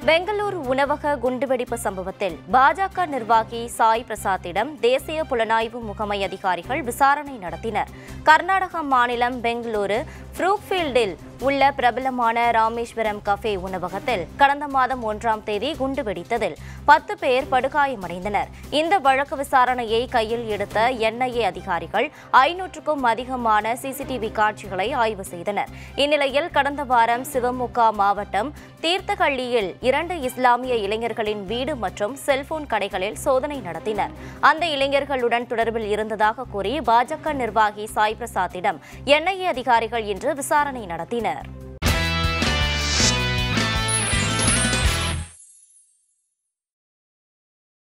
பெங்களூர் உணவக குண்டுவெடிப்பு சம்பவத்தில் பாஜக நிர்வாகி சாய் பிரசாத்திடம் தேசிய புலனாய்வு முகமை அதிகாரிகள் விசாரணை நடத்தினர் கர்நாடக மாநிலம் பெங்களூரு ஃப்ரூக்ஃபீல்டில் உள்ள பிரபலமான ராமேஸ்வரம் கஃபே உணவகத்தில் கடந்த மாதம் ஒன்றாம் தேதி குண்டு வெடித்ததில் பத்து பேர் படுகாயமடைந்தனர் இந்த வழக்கு விசாரணையை கையில் எடுத்த என்ஐஏ அதிகாரிகள் ஐநூற்றுக்கும் அதிகமான சிசிடிவி காட்சிகளை ஆய்வு செய்தனர் இந்நிலையில் கடந்த வாரம் சிவமுகா மாவட்டம் தீர்த்தஹள்ளியில் இரண்டு இஸ்லாமிய இளைஞர்களின் வீடு மற்றும் செல்போன் கடைகளில் சோதனை நடத்தினர் அந்த இளைஞர்களுடன் தொடர்பில் இருந்ததாக கூறி பாஜக நிர்வாகி சாய் பிரசாத்திடம் என்ஐஏ அதிகாரிகள் இன்று விசாரணை நடத்தினர்